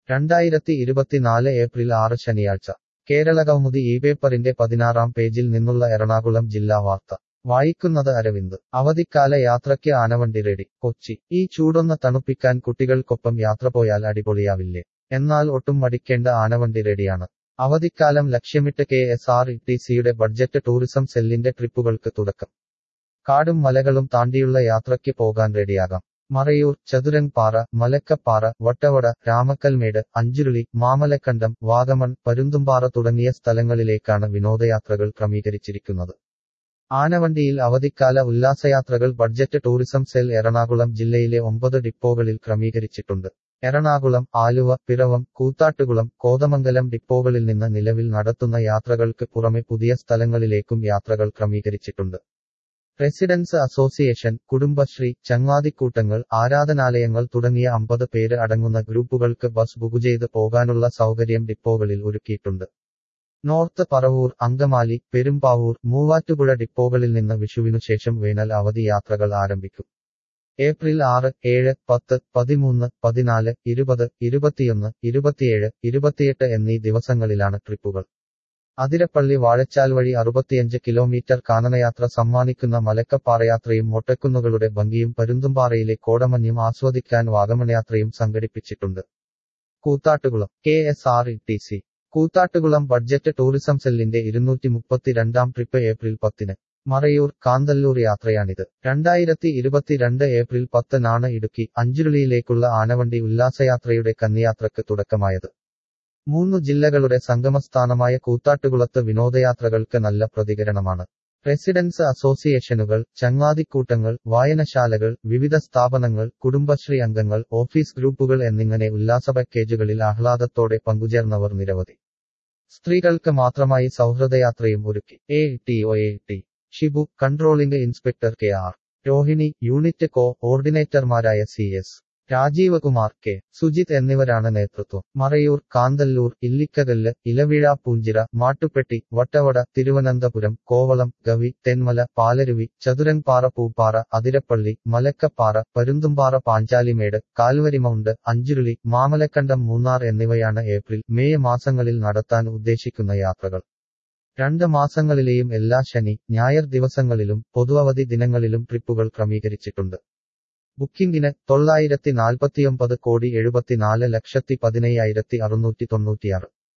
രണ്ടായിരത്തി ഇരുപത്തിനാല് ഏപ്രിൽ ആറ് ശനിയാഴ്ച കേരളകൗമുദി ഈ പേപ്പറിന്റെ പതിനാറാം പേജിൽ നിന്നുള്ള എറണാകുളം ജില്ലാ വാർത്ത വായിക്കുന്നത് അരവിന്ദ് അവധിക്കാല യാത്രയ്ക്ക് ആനവണ്ടി റെഡി കൊച്ചി ഈ ചൂടൊന്ന് തണുപ്പിക്കാൻ കുട്ടികൾക്കൊപ്പം യാത്ര പോയാൽ അടിപൊളിയാവില്ലേ എന്നാൽ ഒട്ടും മടിക്കേണ്ട ആനവണ്ടി റെഡിയാണ് അവധിക്കാലം ലക്ഷ്യമിട്ട് കെ എസ് ആർ ഇ ടി സിയുടെ ബഡ്ജറ്റ് ടൂറിസം സെല്ലിന്റെ ട്രിപ്പുകൾക്ക് തുടക്കം കാടും മലകളും താണ്ടിയുള്ള യാത്രയ്ക്ക് പോകാൻ റെഡിയാകാം മറയൂർ ചതുരൻപാറ മലക്കപ്പാറ വട്ടവട രാമക്കൽമേട് അഞ്ചുരുളി മാമലക്കണ്ടം വാഗമൺ പരുന്തുംപാറ തുടങ്ങിയ സ്ഥലങ്ങളിലേക്കാണ് വിനോദയാത്രകൾ ക്രമീകരിച്ചിരിക്കുന്നത് ആനവണ്ടിയിൽ അവധിക്കാല ഉല്ലാസയാത്രകൾ ബഡ്ജറ്റ് ടൂറിസം സെൽ എറണാകുളം ജില്ലയിലെ ഒമ്പത് ഡിപ്പോകളിൽ ക്രമീകരിച്ചിട്ടുണ്ട് എറണാകുളം ആലുവ പിറവം കൂത്താട്ടുകുളം കോതമംഗലം ഡിപ്പോകളിൽ നിന്ന് നിലവിൽ നടത്തുന്ന യാത്രകൾക്ക് പുറമെ പുതിയ സ്ഥലങ്ങളിലേക്കും യാത്രകൾ ക്രമീകരിച്ചിട്ടുണ്ട് റെസിഡൻസ് അസോസിയേഷൻ കുടുംബശ്രീ ചങ്ങാതിക്കൂട്ടങ്ങൾ ആരാധനാലയങ്ങൾ തുടങ്ങിയ അമ്പത് പേര് അടങ്ങുന്ന ഗ്രൂപ്പുകൾക്ക് ബസ് ബുക്ക് ചെയ്ത് പോകാനുള്ള സൗകര്യം ഡിപ്പോകളിൽ ഒരുക്കിയിട്ടുണ്ട് നോർത്ത് പറവൂർ അങ്കമാലി പെരുമ്പാവൂർ മൂവാറ്റുപുഴ ഡിപ്പോകളിൽ നിന്ന് വിഷുവിനു ശേഷം വേനൽ അവധി യാത്രകൾ ആരംഭിക്കും ഏപ്രിൽ ആറ് ഏഴ് പത്ത് പതിമൂന്ന് പതിനാല് ഇരുപത് ഇരുപത്തിയൊന്ന് ഇരുപത്തിയേഴ് ഇരുപത്തിയെട്ട് എന്നീ ദിവസങ്ങളിലാണ് ട്രിപ്പുകൾ അതിരപ്പള്ളി വാഴച്ചാൽ വഴി അറുപത്തിയഞ്ച് കിലോമീറ്റർ കാനനയാത്ര സമ്മാനിക്കുന്ന മലക്കപ്പാറയാത്രയും മൊട്ടക്കുന്നുകളുടെ ഭംഗിയും പരുന്തുംപാറയിലെ കോടമഞ്ഞും ആസ്വദിക്കാൻ വാഗമണയാത്രയും സംഘടിപ്പിച്ചിട്ടുണ്ട് Koothattukulam K S R E T C Koothattukulam budget tourism സെല്ലിന്റെ ഇരുന്നൂറ്റി മുപ്പത്തിരണ്ടാം ട്രിപ്പ് ഏപ്രിൽ പത്തിന് മറയൂർ കാന്തല്ലൂർ യാത്രയാണിത് രണ്ടായിരത്തി ഇരുപത്തിരണ്ട് ഏപ്രിൽ പത്തിനാണ് ഇടുക്കി അഞ്ചുരുളിയിലേക്കുള്ള ആനവണ്ടി ഉല്ലാസയാത്രയുടെ കന്നിയാത്രക്ക് തുടക്കമായത് മൂന്നു ജില്ലകളുടെ സംഗമസ്ഥാനമായ കൂത്താട്ടുകുളത്ത് വിനോദയാത്രകൾക്ക് നല്ല പ്രതികരണമാണ് റെസിഡൻസ് അസോസിയേഷനുകൾ ചങ്ങാതിക്കൂട്ടങ്ങൾ വായനശാലകൾ വിവിധ സ്ഥാപനങ്ങൾ കുടുംബശ്രീ അംഗങ്ങൾ ഓഫീസ് ഗ്രൂപ്പുകൾ എന്നിങ്ങനെ ഉല്ലാസ പാക്കേജുകളിൽ ആഹ്ലാദത്തോടെ പങ്കുചേർന്നവർ നിരവധി സ്ത്രീകൾക്ക് മാത്രമായി സൗഹൃദയാത്രയും ഒരുക്കി A T O A T Shibu controlling inspector K R Rohini unit കോ ഓർഡിനേറ്റർമാരായ C S Rajeev Kumar K Sujith എന്നിവരാണ് നേതൃത്വം മറയൂർ കാന്തല്ലൂർ ഇല്ലിക്കകല്ല് ഇലവിഴ പൂഞ്ചിറ മാട്ടുപ്പെട്ടി വട്ടവട തിരുവനന്തപുരം കോവളം ഗവി തെന്മല പാലരുവി ചതുരൻപാറ പൂപ്പാറ അതിരപ്പള്ളി മലക്കപ്പാറ പരുന്തുംപാറ പാഞ്ചാലിമേട് കാൽവരിമൗണ്ട് അഞ്ചുരുളി മാമലക്കണ്ടം മൂന്നാർ എന്നിവയാണ് ഏപ്രിൽ മെയ് മാസങ്ങളിൽ നടത്താൻ ഉദ്ദേശിക്കുന്ന യാത്രകൾ രണ്ട് മാസങ്ങളിലെയും എല്ലാ ശനി ഞായർ ദിവസങ്ങളിലും പൊതുവധി ദിനങ്ങളിലും ട്രിപ്പുകൾ ക്രമീകരിച്ചിട്ടുണ്ട് ബുക്കിംഗിന് തൊള്ളായിരത്തി നാൽപ്പത്തിയൊമ്പത് കോടി എഴുപത്തിനാല് ലക്ഷത്തി പതിനയ്യായിരത്തി അറുന്നൂറ്റി തൊണ്ണൂറ്റിയാറ്